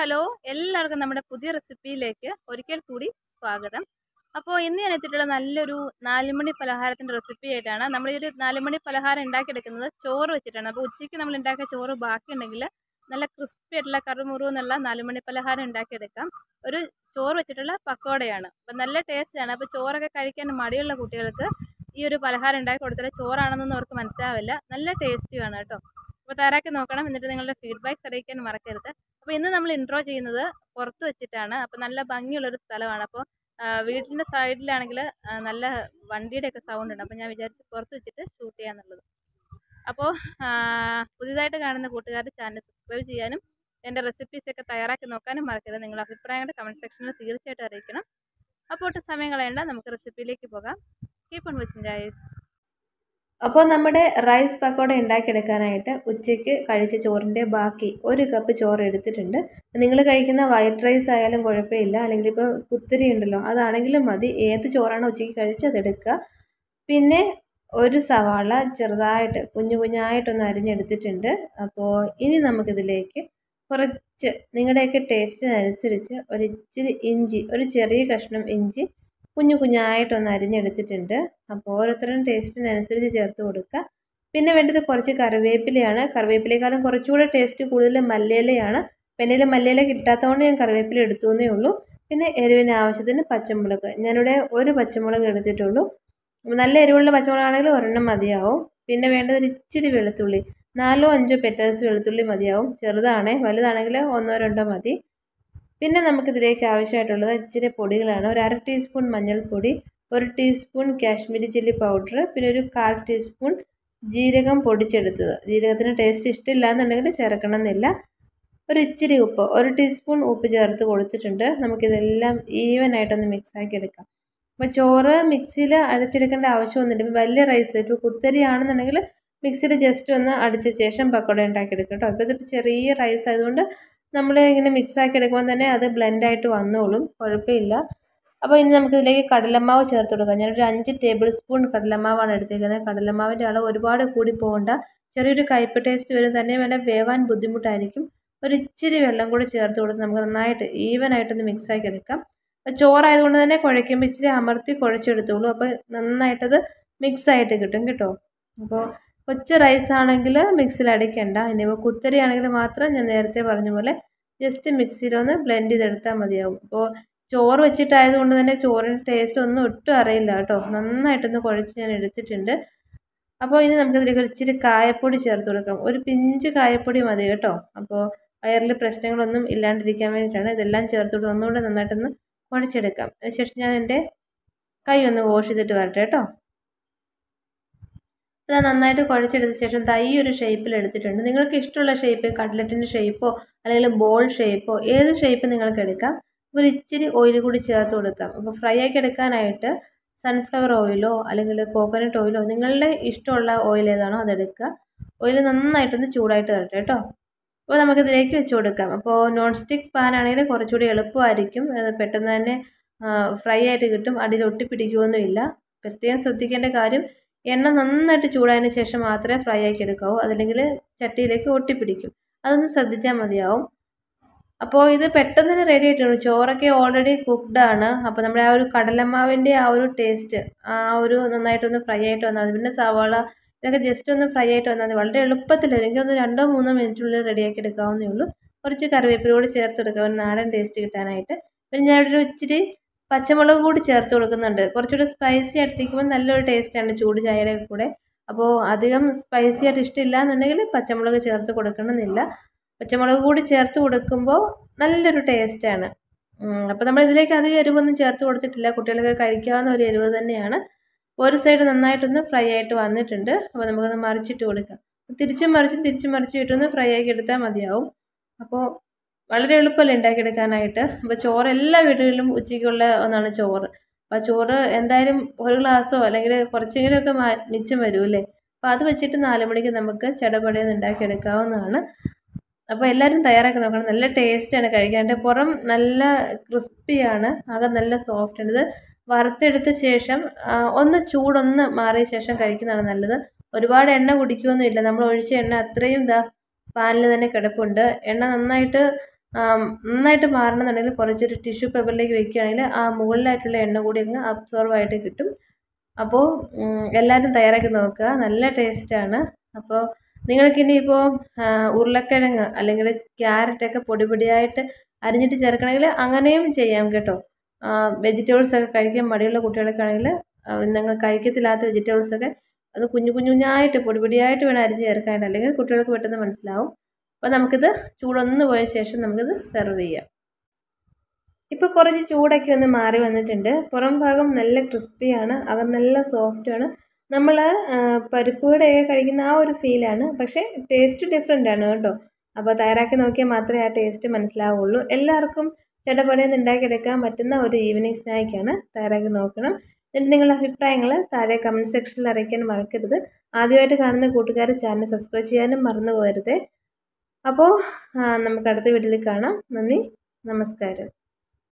hello എല്ലാവർക്കും നമ്മുടെ പുതിയ റെസിപ്പിയിലേക്ക് ഒരിക്കൽ കൂടി സ്വാഗതം അപ്പോൾ ഇന്ന് ഞാൻ എത്തിയിട്ടുള്ള നല്ലൊരു നാലുമണി പലഹാരത്തിൻ്റെ റെസിപ്പി ആയിട്ടാണ് നമ്മൾ ഈ ഒരു നാലുമണി പലഹാരം ഉണ്ടാക്കിയെടുക്കുന്നത് ചോറ് വെച്ചിട്ടാണ് അപ്പോൾ ഉച്ചയ്ക്ക് നമ്മൾ ഉണ്ടാക്കിയ ചോറ് ബാക്കിയുണ്ടെങ്കിൽ നല്ല ക്രിസ്പി ആയിട്ടുള്ള കറുമുറു എന്നുള്ള നാലുമണി പലഹാരം ഉണ്ടാക്കിയെടുക്കാം ഒരു ചോറ് വെച്ചിട്ടുള്ള പക്കോടയാണ് അപ്പോൾ നല്ല ടേസ്റ്റാണ് അപ്പോൾ ചോറൊക്കെ കഴിക്കാൻ മടിയുള്ള കുട്ടികൾക്ക് ഈ ഒരു പലഹാരം ഉണ്ടാക്കി കൊടുത്താൽ ചോറാണെന്നൊന്നും അവർക്ക് മനസ്സിലാവില്ല നല്ല ടേസ്റ്റിയാണ് കേട്ടോ അപ്പോൾ തയ്യാറാക്കി നോക്കണം എന്നിട്ട് നിങ്ങളുടെ ഫീഡ്ബാക്ക്സ് അറിയിക്കാൻ മറക്കരുത് അപ്പോൾ ഇന്ന് നമ്മൾ ഇൻട്രോ ചെയ്യുന്നത് പുറത്ത് വെച്ചിട്ടാണ് അപ്പോൾ നല്ല ഭംഗിയുള്ളൊരു സ്ഥലമാണ് അപ്പോൾ വീടിൻ്റെ സൈഡിലാണെങ്കിൽ നല്ല വണ്ടിയുടെ ഒക്കെ സൗണ്ട് ഉണ്ട് അപ്പോൾ ഞാൻ വിചാരിച്ചു പുറത്ത് വെച്ചിട്ട് ഷൂട്ട് ചെയ്യാന്നുള്ളത് അപ്പോൾ പുതിയതായിട്ട് കാണുന്ന കൂട്ടുകാർ ചാനൽ സബ്സ്ക്രൈബ് ചെയ്യാനും എൻ്റെ റെസിപ്പീസൊക്കെ തയ്യാറാക്കി നോക്കാനും മറക്കരുത് നിങ്ങളുടെ അഭിപ്രായങ്ങളുടെ കമൻറ്റ് സെക്ഷനിൽ തീർച്ചയായിട്ടും അറിയിക്കണം അപ്പോൾ ഒട്ടും സമയം കളയണ്ട നമുക്ക് റെസിപ്പിയിലേക്ക് പോകാം കീപ്പ് ഓൺ വെച്ചിങ് ഗൈസ് അപ്പോൾ നമ്മുടെ റൈസ് പക്കോട ഉണ്ടാക്കിയെടുക്കാനായിട്ട് ഉച്ചയ്ക്ക് കഴിച്ച ചോറിൻ്റെ ബാക്കി ഒരു കപ്പ് ചോറ് എടുത്തിട്ടുണ്ട് നിങ്ങൾ കഴിക്കുന്ന വൈറ്റ് റൈസ് ആയാലും കുഴപ്പമില്ല അല്ലെങ്കിൽ ഇപ്പോൾ കുത്തിരി ഉണ്ടല്ലോ അതാണെങ്കിലും മതി ഏത് ചോറാണോ ഉച്ചയ്ക്ക് കഴിച്ചത് അതെടുക്കുക പിന്നെ ഒരു സവാള ചെറുതായിട്ട് കുഞ്ഞു കുഞ്ഞായിട്ടൊന്ന് അരിഞ്ഞെടുത്തിട്ടുണ്ട് അപ്പോൾ ഇനി നമുക്കിതിലേക്ക് കുറച്ച് നിങ്ങളുടെയൊക്കെ ടേസ്റ്റിനനുസരിച്ച് ഒരു ഇച്ചിരി ഇഞ്ചി ഒരു ചെറിയ കഷ്ണം ഇഞ്ചി കുഞ്ഞു കുഞ്ഞായിട്ടൊന്ന് അരിഞ്ഞെടുത്തിട്ടുണ്ട് അപ്പോൾ ഓരോരുത്തരും ടേസ്റ്റിനനുസരിച്ച് ചേർത്ത് കൊടുക്കുക പിന്നെ വേണ്ടത് കുറച്ച് കറിവേപ്പിലയാണ് കറിവേപ്പിലയേക്കാളും കുറച്ചുകൂടെ ടേസ്റ്റ് കൂടുതൽ മല്ലിയിലയാണ് പെണ്ണിൽ മല്ലിയില കിട്ടാത്തതുകൊണ്ട് ഞാൻ കറിവേപ്പില എടുത്തു എന്നേ ഉള്ളൂ പിന്നെ എരിവിന് ആവശ്യത്തിന് പച്ചമുളക് ഞാനിവിടെ ഒരു പച്ചമുളക് എടുത്തിട്ടുള്ളൂ നല്ല എരിവുള്ള പച്ചമുളകാണെങ്കിൽ ഒരെണ്ണം മതിയാവും പിന്നെ വേണ്ടത് ഒരു ഇച്ചിരി വെളുത്തുള്ളി നാലോ അഞ്ചോ പെറ്റൽസ് വെളുത്തുള്ളി മതിയാവും ചെറുതാണേ വലുതാണെങ്കിൽ ഒന്നോ രണ്ടോ മതി പിന്നെ നമുക്കിതിലേക്ക് ആവശ്യമായിട്ടുള്ളത് ഇച്ചിരി പൊടികളാണ് ഒരു അര ടീസ്പൂൺ മഞ്ഞൾപ്പൊടി ഒരു ടീസ്പൂൺ കാശ്മീരി ചില്ലി പൗഡർ പിന്നെ ഒരു കാൽ ടീസ്പൂൺ ജീരകം പൊടിച്ചെടുത്തത് ജീരകത്തിന് ടേസ്റ്റ് ഇഷ്ടമില്ല എന്നുണ്ടെങ്കിൽ ചേർക്കണം എന്നില്ല ഒരു ഇച്ചിരി ഉപ്പ് ഒരു ടീസ്പൂൺ ഉപ്പ് ചേർത്ത് കൊടുത്തിട്ടുണ്ട് നമുക്കിതെല്ലാം ഈവനായിട്ടൊന്ന് മിക്സാക്കി എടുക്കാം അപ്പോൾ ചോറ് മിക്സിയിൽ അടിച്ചെടുക്കേണ്ട ആവശ്യമൊന്നുമില്ല ഇപ്പോൾ വലിയ റൈസ് ഇപ്പോൾ കുത്തരി ആണെന്നുണ്ടെങ്കിൽ മിക്സിയിൽ ജസ്റ്റ് ഒന്ന് അടിച്ച ശേഷം പക്കോട ഉണ്ടാക്കിയെടുക്കാം കേട്ടോ ഇപ്പോൾ ഇതിപ്പോൾ ചെറിയ റൈസ് ആയതുകൊണ്ട് നമ്മൾ ഇങ്ങനെ മിക്സാക്കി എടുക്കുമ്പോൾ തന്നെ അത് ബ്ലെൻഡായിട്ട് വന്നോളും കുഴപ്പമില്ല അപ്പോൾ ഇനി നമുക്ക് ഇതിലേക്ക് കടലമാവ് ചേർത്ത് കൊടുക്കാം ഞാനൊരു അഞ്ച് ടേബിൾ സ്പൂൺ കടലമാവാണ് എടുത്തേക്കുന്നത് കടലമാവിൻ്റെ അളവ് ഒരുപാട് കൂടി പോകണ്ട ചെറിയൊരു കയ്പ് ടേസ്റ്റ് വരും തന്നെ വേണ്ട വേവാൻ ബുദ്ധിമുട്ടായിരിക്കും ഒരു ഇച്ചിരി വെള്ളം കൂടി ചേർത്ത് കൊടുത്ത് നമുക്ക് നന്നായിട്ട് ഈവനായിട്ടൊന്ന് മിക്സാക്കി എടുക്കാം അപ്പോൾ ചോറായതുകൊണ്ട് തന്നെ കുഴയ്ക്കുമ്പോൾ ഇച്ചിരി അമർത്തി കുഴച്ചെടുത്തോളൂ അപ്പോൾ നന്നായിട്ടത് മിക്സായിട്ട് കിട്ടും കേട്ടോ അപ്പോൾ കൊച്ചു റൈസ് ആണെങ്കിൽ മിക്സിയിൽ അടിക്കണ്ട ഇനിയിപ്പോൾ കുത്തരി ആണെങ്കിൽ മാത്രം ഞാൻ നേരത്തെ പറഞ്ഞ പോലെ ജസ്റ്റ് മിക്സിയിലൊന്ന് ബ്ലെൻഡ് ചെയ്തെടുത്താൽ മതിയാവും അപ്പോൾ ചോറ് വെച്ചിട്ടായതുകൊണ്ട് തന്നെ ചോറിൻ്റെ ടേസ്റ്റ് ഒന്നും ഒട്ടും അറിയില്ല കേട്ടോ നന്നായിട്ടൊന്ന് കുഴച്ച് ഞാൻ എടുത്തിട്ടുണ്ട് അപ്പോൾ ഇനി നമുക്കിതിലേക്ക് ഇച്ചിരി കായപ്പൊടി ചേർത്ത് കൊടുക്കാം ഒരു പിഞ്ച് കായപ്പൊടി മതി കേട്ടോ അപ്പോൾ വയറിൽ പ്രശ്നങ്ങളൊന്നും ഇല്ലാണ്ടിരിക്കാൻ വേണ്ടിയിട്ടാണ് ഇതെല്ലാം ചേർത്തിട്ട് ഒന്നുകൂടെ നന്നായിട്ടൊന്ന് കുഴച്ചെടുക്കാം അതിനുശേഷം ഞാൻ എൻ്റെ കൈ ഒന്ന് വാഷ് ചെയ്തിട്ട് വരട്ടെ കേട്ടോ ഇത് നന്നായിട്ട് കുഴച്ചെടുത്ത ശേഷം തൈ ഒരു ഷേപ്പിൽ എടുത്തിട്ടുണ്ട് നിങ്ങൾക്ക് ഇഷ്ടമുള്ള ഷേപ്പ് കട്ട്ലറ്റിൻ്റെ ഷേപ്പോ അല്ലെങ്കിൽ ബോൾ ഷേപ്പോ ഏത് ഷേപ്പ് നിങ്ങൾക്ക് എടുക്കാം ഒരു ഇച്ചിരി ഓയിൽ കൂടി ചേർത്ത് കൊടുക്കാം അപ്പോൾ ഫ്രൈ ആക്കി എടുക്കാനായിട്ട് സൺഫ്ലവർ ഓയിലോ അല്ലെങ്കിൽ കോക്കനട്ട് ഓയിലോ നിങ്ങളുടെ ഇഷ്ടമുള്ള ഓയിൽ ഏതാണോ അതെടുക്കുക ഓയിൽ നന്നായിട്ടൊന്ന് ചൂടായിട്ട് വരട്ടെ കേട്ടോ അപ്പോൾ നമുക്കിതിലേക്ക് വെച്ച് കൊടുക്കാം അപ്പോൾ നോൺ സ്റ്റിക്ക് പാൻ ആണെങ്കിൽ കുറച്ചുകൂടി എളുപ്പമായിരിക്കും പെട്ടെന്ന് തന്നെ ഫ്രൈ ആയിട്ട് കിട്ടും അടിയിൽ ഒട്ടിപ്പിടിക്കുകയൊന്നുമില്ല പ്രത്യേകം ശ്രദ്ധിക്കേണ്ട കാര്യം എണ്ണ നന്നായിട്ട് ചൂടായതിന് ശേഷം മാത്രമേ ഫ്രൈ ആക്കി എടുക്കാവൂ അതല്ലെങ്കിൽ ചട്ടിയിലേക്ക് ഒട്ടിപ്പിടിക്കും അതൊന്ന് ശ്രദ്ധിച്ചാൽ മതിയാവും അപ്പോൾ ഇത് പെട്ടെന്ന് തന്നെ റെഡി ആയിട്ടുണ്ട് ചോറൊക്കെ ഓൾറെഡി കുക്ക്ഡ് ആണ് അപ്പോൾ നമ്മുടെ ആ ഒരു കടലമാവിൻ്റെ ആ ഒരു ടേസ്റ്റ് ആ ഒരു നന്നായിട്ടൊന്ന് ഫ്രൈ ആയിട്ട് വന്നാൽ മതി പിന്നെ സവാള ഇതൊക്കെ ജസ്റ്റ് ഒന്ന് ഫ്രൈ ആയിട്ട് വന്നാൽ മതി വളരെ എളുപ്പത്തിൽ എനിക്ക് ഒന്ന് രണ്ടോ മൂന്നോ മിനിറ്റിനുള്ളിൽ റെഡിയാക്കി എടുക്കാവുന്നേ ഉള്ളൂ കുറച്ച് കറിവേപ്പില കൂടി ചേർത്ത് കൊടുക്കുക ഒരു നാടൻ ടേസ്റ്റ് കിട്ടാനായിട്ട് പിന്നെ ഞാനൊരു ഇച്ചിരി പച്ചമുളക് കൂടി ചേർത്ത് കൊടുക്കുന്നുണ്ട് കുറച്ചുകൂടി സ്പൈസി ആയിട്ടിരിക്കുമ്പോൾ നല്ലൊരു ടേസ്റ്റാണ് ചൂട് ചായയുടെ കൂടെ അപ്പോൾ അധികം സ്പൈസി ആയിട്ട് ഇഷ്ടമില്ല എന്നുണ്ടെങ്കിൽ പച്ചമുളക് ചേർത്ത് കൊടുക്കണമെന്നില്ല പച്ചമുളക് കൂടി ചേർത്ത് കൊടുക്കുമ്പോൾ നല്ലൊരു ടേസ്റ്റാണ് അപ്പോൾ നമ്മൾ ഇതിലേക്ക് അധികം എരിവൊന്നും ചേർത്ത് കൊടുത്തിട്ടില്ല കുട്ടികൾക്ക് കഴിക്കാവുന്ന ഒരു എരിവ് തന്നെയാണ് ഒരു സൈഡ് നന്നായിട്ടൊന്ന് ഫ്രൈ ആയിട്ട് വന്നിട്ടുണ്ട് അപ്പോൾ നമുക്കൊന്ന് മറിച്ചിട്ട് കൊടുക്കാം തിരിച്ചും മറിച്ചും തിരിച്ചും മറിച്ചും ഇട്ടൊന്ന് ഫ്രൈ ആക്കി എടുത്താൽ മതിയാവും അപ്പോൾ വളരെ എളുപ്പമല്ലേ ഉണ്ടാക്കിയെടുക്കാനായിട്ട് അപ്പോൾ ചോറ് എല്ലാ വീടുകളിലും ഉച്ചയ്ക്കുള്ള ഒന്നാണ് ചോറ് അപ്പോൾ ആ ചോറ് എന്തായാലും ഒരു ഗ്ലാസ്സോ അല്ലെങ്കിൽ കുറച്ചെങ്കിലുമൊക്കെ മാ മിച്ചം വരുമല്ലേ അപ്പോൾ അത് വെച്ചിട്ട് നാല് മണിക്ക് നമുക്ക് ചടപടയെന്ന് ഉണ്ടാക്കിയെടുക്കാവുന്നതാണ് അപ്പോൾ എല്ലാവരും തയ്യാറാക്കി നോക്കണം നല്ല ടേസ്റ്റാണ് കഴിക്കാൻ എൻ്റെ പുറം നല്ല ക്രിസ്പിയാണ് ആകെ നല്ല സോഫ്റ്റ് ഇത് വറുത്തെടുത്ത ശേഷം ഒന്ന് ചൂടൊന്ന് മാറിയ ശേഷം കഴിക്കുന്നതാണ് നല്ലത് ഒരുപാട് എണ്ണ കുടിക്കുകയൊന്നുമില്ല നമ്മൾ ഒഴിച്ച എണ്ണ അത്രയും ഇതാ പാനിൽ തന്നെ കിടപ്പുണ്ട് എണ്ണ നന്നായിട്ട് നന്നായിട്ട് മാറണമെന്നുണ്ടെങ്കിൽ കുറച്ചൊരു ടിഷ്യൂ പേപ്പറിലേക്ക് വെക്കുകയാണെങ്കിൽ ആ മുകളിലായിട്ടുള്ള എണ്ണ കൂടി അങ്ങ് അബ്സോർവ് ആയിട്ട് കിട്ടും അപ്പോൾ എല്ലാവരും തയ്യാറാക്കി നോക്കുക നല്ല ടേസ്റ്റാണ് അപ്പോൾ നിങ്ങൾക്കിനിയിപ്പോൾ ഉരുളക്കിഴങ്ങ് അല്ലെങ്കിൽ ക്യാരറ്റൊക്കെ പൊടി പൊടിയായിട്ട് അരിഞ്ഞിട്ട് ചേർക്കണമെങ്കിൽ അങ്ങനെയും ചെയ്യാം കേട്ടോ വെജിറ്റബിൾസ് ഒക്കെ കഴിക്കാൻ മടിയുള്ള കുട്ടികളൊക്കെ ആണെങ്കിൽ നിങ്ങൾ കഴിക്കത്തില്ലാത്ത വെജിറ്റബിൾസൊക്കെ അത് കുഞ്ഞു കുഞ്ഞു കുഞ്ഞായിട്ട് പൊടി പൊടിയായിട്ട് വേണം അരിഞ്ഞ് ചേർക്കാനായിട്ട് അല്ലെങ്കിൽ കുട്ടികൾക്ക് പെട്ടെന്ന് മനസ്സിലാവും അപ്പോൾ നമുക്കിത് ചൂടൊന്ന് പോയ ശേഷം നമുക്കിത് സെർവ് ചെയ്യാം ഇപ്പോൾ കുറച്ച് ചൂടൊക്കെ ഒന്ന് മാറി വന്നിട്ടുണ്ട് പുറം ഭാഗം നല്ല ക്രിസ്പിയാണ് അകം നല്ല സോഫ്റ്റുമാണ് നമ്മൾ പരിപ്പുവടയൊക്കെ കഴിക്കുന്ന ആ ഒരു ഫീലാണ് പക്ഷേ ടേസ്റ്റ് ഡിഫറെൻ്റ് ആണ് കേട്ടോ അപ്പോൾ തയ്യാറാക്കി നോക്കിയാൽ മാത്രമേ ആ ടേസ്റ്റ് മനസ്സിലാവുള്ളൂ എല്ലാവർക്കും ചട്ടപ്പടയിൽ ഉണ്ടാക്കിയെടുക്കാൻ പറ്റുന്ന ഒരു ഈവനിങ് സ്നാക്കാണ് തയ്യാറാക്കി നോക്കണം എന്നിട്ട് നിങ്ങളുടെ അഭിപ്രായങ്ങൾ താഴെ കമൻറ്റ് സെക്ഷനിൽ അറിയിക്കാൻ മറക്കരുത് ആദ്യമായിട്ട് കാണുന്ന കൂട്ടുകാർ ചാനൽ സബ്സ്ക്രൈബ് ചെയ്യാനും മറന്നു പോകരുത് അപ്പോൾ നമുക്ക് അടുത്ത വീഡിയോയിൽ കാണാം നന്ദി നമസ്കാരം